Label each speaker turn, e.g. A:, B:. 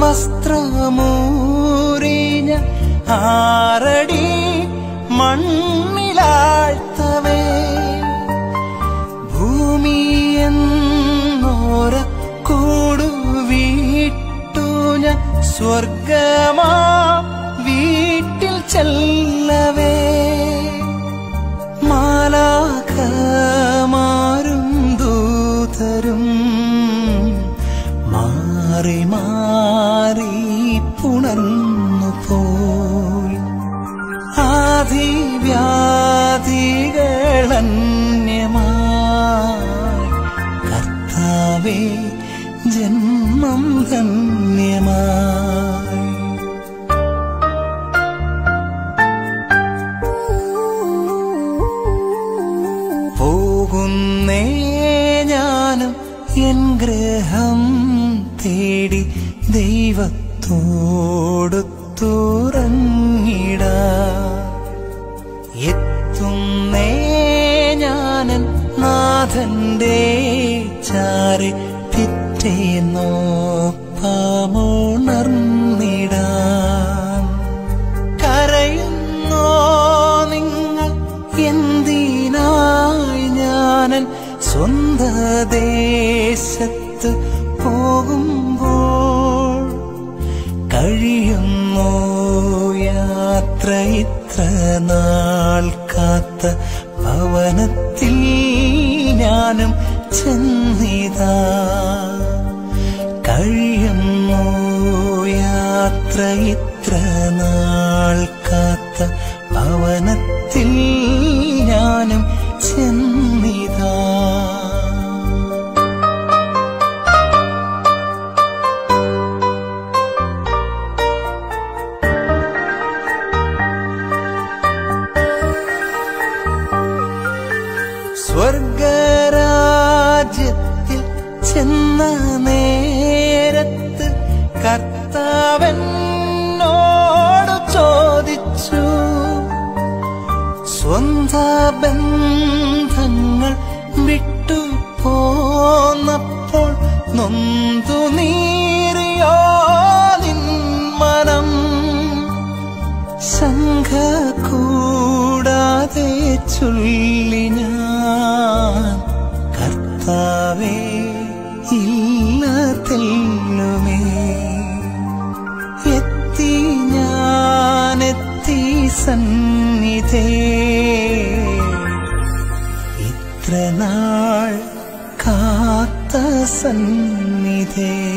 A: വസ്ത്രമൂരിഞ്ഞ ആറടി മണ്ണിലാഴ്ത്തവേ ഭൂമി എന്നോര കൂടു വീട്ടു ഞാൻ സ്വർഗമാ വീട്ടിൽ ചെല്ലവേ മാലാഖമാരും ദൂതരും മാറി മാറി പുണർന്നു പോയി ആദിവ്യാധികളന്യമായി കർത്താവേ ജന്മം ധന്യമായി പോകുന്നേ ഞാനും എൻ ഗ്രഹം തേടി ദൈവത്തോടു തുറങ്ങിട എത്തുന്നേ ഞാനൻ നാഥന്റെ ചാരി പിറ്റേന്നോ പാമുണർന്നിടാൻ കരയുന്നോ നിങ്ങൾ എന്തിനായി ഞാനൻ സ്വന്ത ദേശത്ത് പോകുമ്പോൾ കഴിയുന്നു യാത്ര ഇത്ര നാൾ കാത്ത ഭവനത്തിൽ ഞാനും ചെന്നിതാ കഴിയുന്നു യാത്ര ഇത്ര നാൾ കാത്ത ഭവനത്തിൽ ഞാനും ചെന്നിതാ സ്വർഗരാജ്യത്തിൽ ചെന്ന നേരത്ത് കർത്താവെന്നോട് ചോദിച്ചു സ്വന്ത ബന്ധങ്ങൾ വിട്ടു പോന്നപ്പോൾ നൊന്തു നീറിയോ നിൻ മനം ശംഖ കൂടാതെ ചൊല്ലി ഞാൻ കർത്താവേ ഇല്ല തെല്ലുമേ എത്തി ഞാനെത്തി സന്നിധേ ഇത്ര നാൾ കാത്ത സന്നിധേ